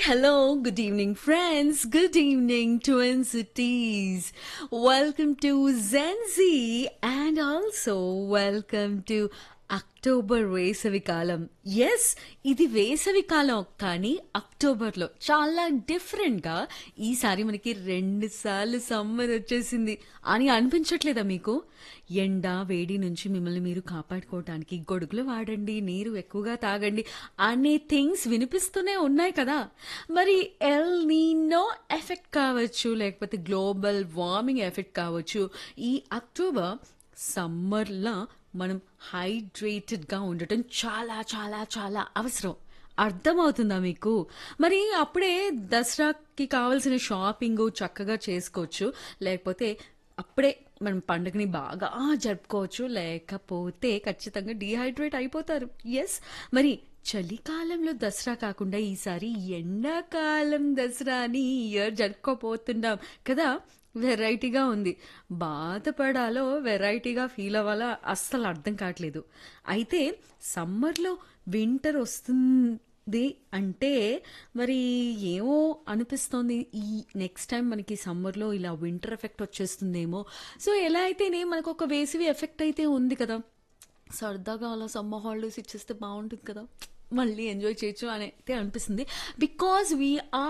Hello, good evening, friends. Good evening, Twin Cities. Welcome to Zenzi and also welcome to October వేసవి కాలం yes ఇది వేసవి కాలం కానీ అక్టోబర్లో చాలా డిఫరెంట్గా ఈసారి మనకి రెండు సార్లు సమ్మర్ వచ్చేసింది అని అనిపించట్లేదా మీకు ఎండ వేడి నుంచి మిమ్మల్ని మీరు కాపాడుకోవటానికి గొడుగులు వాడండి నీరు ఎక్కువగా తాగండి అనే థింగ్స్ వినిపిస్తూనే ఉన్నాయి కదా మరి ఎల్ నీనో ఎఫెక్ట్ కావచ్చు లేకపోతే గ్లోబల్ వార్మింగ్ ఎఫెక్ట్ కావచ్చు ఈ అక్టోబర్ సమ్మర్లో మనం హైడ్రేటెడ్గా ఉండటం చాలా చాలా చాలా అవసరం అర్థమవుతుందా మీకు మరి అప్పుడే దసరాకి కావాల్సిన షాపింగ్ చక్కగా చేసుకోవచ్చు లేకపోతే అప్పుడే మనం పండుగని బాగా జరుపుకోవచ్చు లేకపోతే ఖచ్చితంగా డీహైడ్రేట్ అయిపోతారు ఎస్ మరి చలికాలంలో దసరా కాకుండా ఈసారి ఎండాకాలం దసరా అని ఈ ఇయర్ జరుపుకోపోతున్నాం కదా వెరైటీగా ఉంది బాధపడాలో వెరైటీగా ఫీల్ అవ్వాలా అస్సలు అర్థం కావట్లేదు అయితే సమ్మర్లో వింటర్ వస్తుంది అంటే మరి ఏమో అనిపిస్తోంది ఈ నెక్స్ట్ టైం మనకి సమ్మర్లో ఇలా వింటర్ ఎఫెక్ట్ వచ్చేస్తుందేమో సో ఎలా అయితేనే మనకు ఒక వేసవి ఎఫెక్ట్ అయితే ఉంది కదా సరదాగా అలా సమ్మర్ హాలిడేస్ ఇచ్చేస్తే బాగుంటుంది కదా మళ్ళీ ఎంజాయ్ చేయొచ్చు అని అయితే అనిపిస్తుంది బికాజ్ వీఆర్